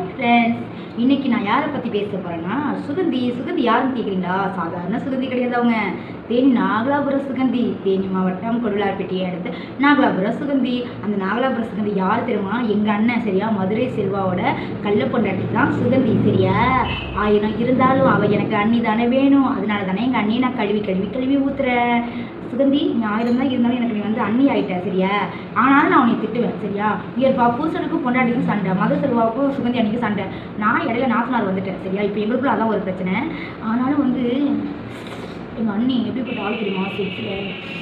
friends இன்னைக்கு நான் யாரை பற்றி பேச போகிறேன்னா சுகந்தி சுகந்தி யாருன்னு கேட்குறீங்களா சாதாரண சுகந்தி கிடையாது அவங்க தேனி நாகலாபுரம் சுகந்தி தேனி மாவட்டம் கொடுலார்பேட்டையை அடுத்து நாகலாபுரம் சுகந்தி அந்த நாகலாபுரம் சுகந்தி யார் தெரியுமா எங்கள் அண்ணன் சரியா மதுரை செல்வாவோட கள்ள பொண்டாட்டி தான் சுகந்தி சரியா ஆயிரம் இருந்தாலும் அவள் எனக்கு அண்ணி தானே வேணும் அதனால தானே எங்கள் அண்ணியை நான் கழுவி கழுவி கழுவி ஊத்துறேன் சுகந்தி நீ ஆயிரம் தான் இருந்தாலும் எனக்கு நீ வந்து அண்ணி ஆயிட்ட சரியா ஆனாலும் நான் உன்னை திட்டுவேன் சரியா இயற்பா பூசனுக்கும் பொண்டாட்டிக்கும் சண்டை மத செல்வாவுக்கும் சுகந்தி அன்னைக்கும் சண்டை நான் இடையில நாத்தனார் வந்துட்டேன் சரியா இப்போ எங்களுக்குள்ள அதான் ஒரு பிரச்சனை ஆனாலும் வந்து எங்கள் அண்ணி எப்படிப்பட்ட ஆள் தெரியுமா செக்ஸில்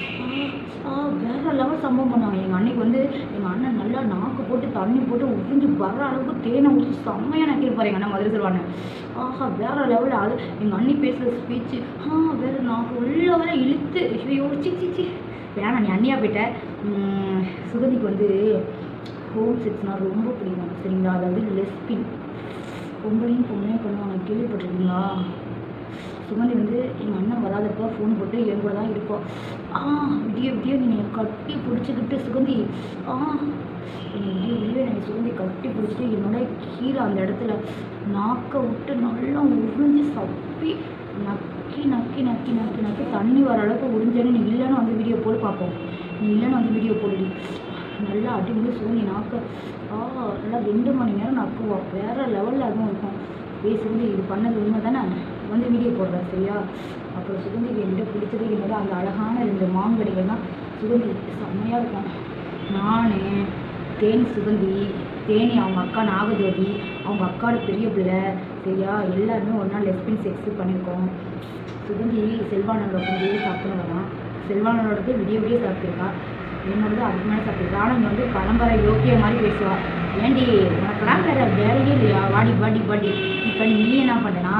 வேற லெவல் சம்பவம் பண்ணாங்க எங்கள் அன்னைக்கு வந்து எங்கள் அண்ணன் நல்லா நாக்கு போட்டு தண்ணி போட்டு உறிஞ்சு வர்ற அளவுக்கு தேனை ஊற்றி செம்மையாக நக்கிருப்பார் எங்கள் அண்ணன் மதுரை சொல்லுவாங்க ஆஹா வேற லெவலில் அது எங்கள் அண்ணி பேசுகிற ஸ்பீச்சு ஆ வேற நாக்கு உள்ள வர இழுத்து ஐயோ சி சி சி வேணாம் நீ அண்ணியா போயிட்ட உம், சுகந்திக்கு வந்து ஹோம் செக்ஸ்னால் ரொம்ப பிடிக்கும் சரிங்களா அதாவது லெஸ்பின் பொம்பளையும் பொம்பளையும் பண்ணுவாங்க கேள்விப்பட்டிருக்கீங்களா சுகந்தி வந்து எங்கள் அண்ணன் வராதப்போ ஃபோன் போட்டு என் கூட தான் இருப்போம் ஆ விடிய விடிய நீ என்னை கட்டி பிடிச்சிக்கிட்டு சுகந்தி ஆ என்னை விடிய விடிய என்னை சுகந்தி கட்டி பிடிச்சிட்டு என்னோட கீழே அந்த இடத்துல நாக்கை விட்டு நல்லா உறிஞ்சி சப்பி நக்கி நக்கி நக்கி நக்கி நக்கி தண்ணி வர அளவுக்கு உறிஞ்சேன்னு நீ இல்லைன்னு வந்து வீடியோ போட்டு பார்ப்போம் நீ இல்லைன்னு வந்து வீடியோ போடுடி நல்லா அடிமுடி சுகந்தி நாக்க ஆ நல்லா ரெண்டு மணி நேரம் நக்குவா வேற லெவலில் அதுவும் இருக்கும் ஏய் சுகந்தி இது பண்ணது உண்மை தானே வந்து வீடியோ போடுறேன் சரியா அப்புறம் சுகந்திக்கு என்கிட்ட பிடிச்சது என்னோட அந்த அழகான ரெண்டு மாங்கடிகள் தான் சுகந்தி செம்மையாக இருக்கும் நான் தேனி சுகந்தி தேனி அவங்க அக்கா நாகஜோதி அவங்க அக்காவோட பெரிய பிள்ளை சரியா எல்லாருமே ஒன்றா லெஸ்பின் செக்ஸ் பண்ணியிருக்கோம் சுகந்தி செல்வானோட கொஞ்சம் சாப்பிட்டு வரான் செல்வானோடது விடிய விடிய சாப்பிட்ருக்கா என்னோடது அதுக்கு மேலே சாப்பிட்ருக்கா ஆனால் இங்கே வந்து பரம்பரை யோக்கிய மாதிரி பேசுவா ஏண்டி உனக்கெல்லாம் வேற வேலையே இல்லையா வாடி பாடி பாடி இப்போ நீ என்ன பண்ணனா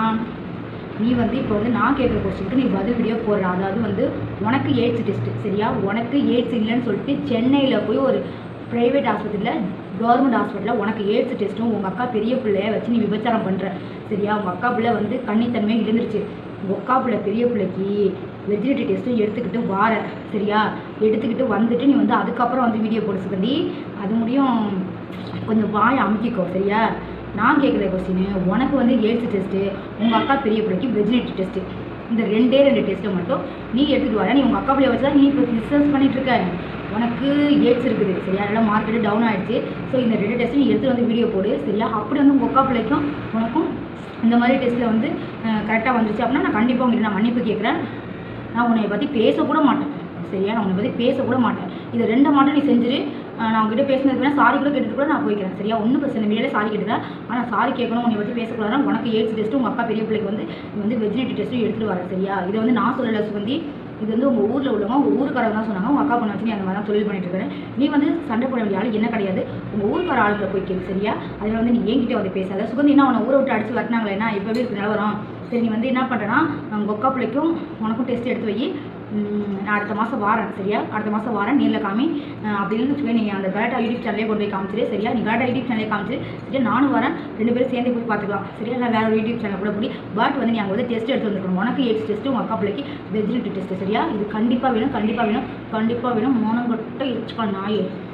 நீ வந்து இப்போ வந்து நான் கேட்குற கொஸ்டினுக்கு நீ பதில் வீடியோ போடுற அதாவது வந்து உனக்கு எய்ட்ஸ் டெஸ்ட்டு சரியா உனக்கு எய்ட்ஸ் இல்லைன்னு சொல்லிட்டு சென்னையில் போய் ஒரு ப்ரைவேட் ஆஸ்பத்திரியில் கவர்மெண்ட் ஹாஸ்பிட்டலில் உனக்கு எய்ட்ஸ் டெஸ்ட்டும் உங்கள் அக்கா பெரிய பிள்ளைய வச்சு நீ விபச்சாரம் பண்ணுற சரியா உங்கள் அக்கா பிள்ளை வந்து கன்னித்தன்மை இழந்துருச்சு உங்கள் அக்கா பிள்ளை பெரிய பிள்ளைக்கு வெஜிடேட்டிவ் டெஸ்ட்டும் எடுத்துக்கிட்டு வார சரியா எடுத்துக்கிட்டு வந்துட்டு நீ வந்து அதுக்கப்புறம் வந்து வீடியோ போடு சுகந்தி அது முடியும் கொஞ்சம் வாய் அமுக்கிக்கோ சரியா நான் கேட்குற கொஸ்டின் உனக்கு வந்து எய்ட்ஸ் டெஸ்ட்டு உங்கள் அக்கா பெரிய பிள்ளைக்கு வெஜிடேட்டிவ் டெஸ்ட்டு இந்த ரெண்டே ரெண்டு டெஸ்ட்டை மட்டும் நீ எடுத்துகிட்டு வர நீ உங்கள் அக்கா பிள்ளைய வச்சு தான் நீ இப்போ ரிசர்ச் பண்ணிட்டு இருக்க உனக்கு எய்ட்ஸ் இருக்குது சரியா நல்லா மார்க்கெட்டு டவுன் ஆயிடுச்சு ஸோ இந்த ரெண்டு டெஸ்ட்டு நீ எடுத்துகிட்டு வந்து வீடியோ போடு சரியா அப்படி வந்து உங்கள் அக்கா பிள்ளைக்கும் உனக்கும் இந்த மாதிரி டெஸ்ட்டில் வந்து கரெக்டாக வந்துருச்சு அப்படின்னா நான் கண்டிப்பாக உங்கள்கிட்ட நான் மன்னிப்பு கேட்குறேன் நான் உன்னை பற்றி பேசக்கூட மாட்டேன் சரியா நான் உன்னை பற்றி பேசக்கூட மாட்டேன் இது ரெண்டை மட்டும் நீ செஞ்சுரு அஹ் நான் உங்ககிட்ட பேசினதுக்கு வேணா சாரி கூட கேட்டுட்டு கூட நான் போய்க்கிறேன் சரியா ஒன்றும் பிரச்சனை வீடியோவில் சாரி கேட்டுக்கிறேன் ஆனால் சாரி கேட்கணும் உன்னை பற்றி பேசக்கூடாதுன்னா உனக்கு எய்ட்ஸ் டெஸ்ட்டு உங்கள் அக்கா பெரிய பிள்ளைக்கு வந்து நீ வந்து வெஜிடேட்டிவ் டெஸ்ட்டும் எடுத்துகிட்டு வர சரியா இதை வந்து நான் சொல்லலை சுகந்தி இது வந்து உங்கள் ஊரில் உள்ளவங்க உங்கள் ஊருக்காரங்க தான் சொன்னாங்க உங்கள் அக்கா பொண்ணை வச்சு நீ அந்த மாதிரி தான் தொழில் பண்ணிட்டு இருக்கேன் நீ வந்து சண்டை போட வேண்டிய ஆள் என்ன கிடையாது உங்கள் ஊருக்கார ஆளுங்களை போய் கேளு சரியா அதில் வந்து நீ என்கிட்ட வந்து பேசாத சுகந்தி என்ன உன்னை ஊரை விட்டு அடிச்சு வரட்டினாங்களே என்ன இப்போவே இருக்கு நிலவரம் சரி நீ வந்து என்ன பண்ணுறேன்னா உங்கள் அக்கா பிள்ளைக்கும் உனக்கும் டெஸ்ட் எடுத்து வை உம், நான் அடுத்த மாதம் வாரேன் சரியா அடுத்த மாதம் வாரேன் நேரில் காமி அஹ் அப்படி இல்லைன்னு வச்சுக்கோ நீ அந்த கலாட்டா யூடியூப் சேனலே கொண்டு போய் காமிச்சிரு சரியா நீ கலாட்டா யூடியூப் சேனலே காமிச்சிரு சரியா நானும் வரேன் ரெண்டு பேரும் சேர்ந்து போய் பார்த்துக்கலாம் சரியா நான் வேறு யூடியூப் சேனல் கூட போய் பட் வந்து நீ அங்கே வந்து டெஸ்ட் எடுத்து வந்துருக்கணும் உனக்கு எய்ட்ஸ் டெஸ்ட்டு உங்கள் அக்கா பிள்ளைக்கு வெஜிடேட்டிவ் டெஸ்ட்டு சரியா இது கண்டிப்பாக வேணும் கண்டிப்பாக வேணும் கண்டிப்பாக வேணும் மோனங்கொட்டை இச்சுக்கா நாயே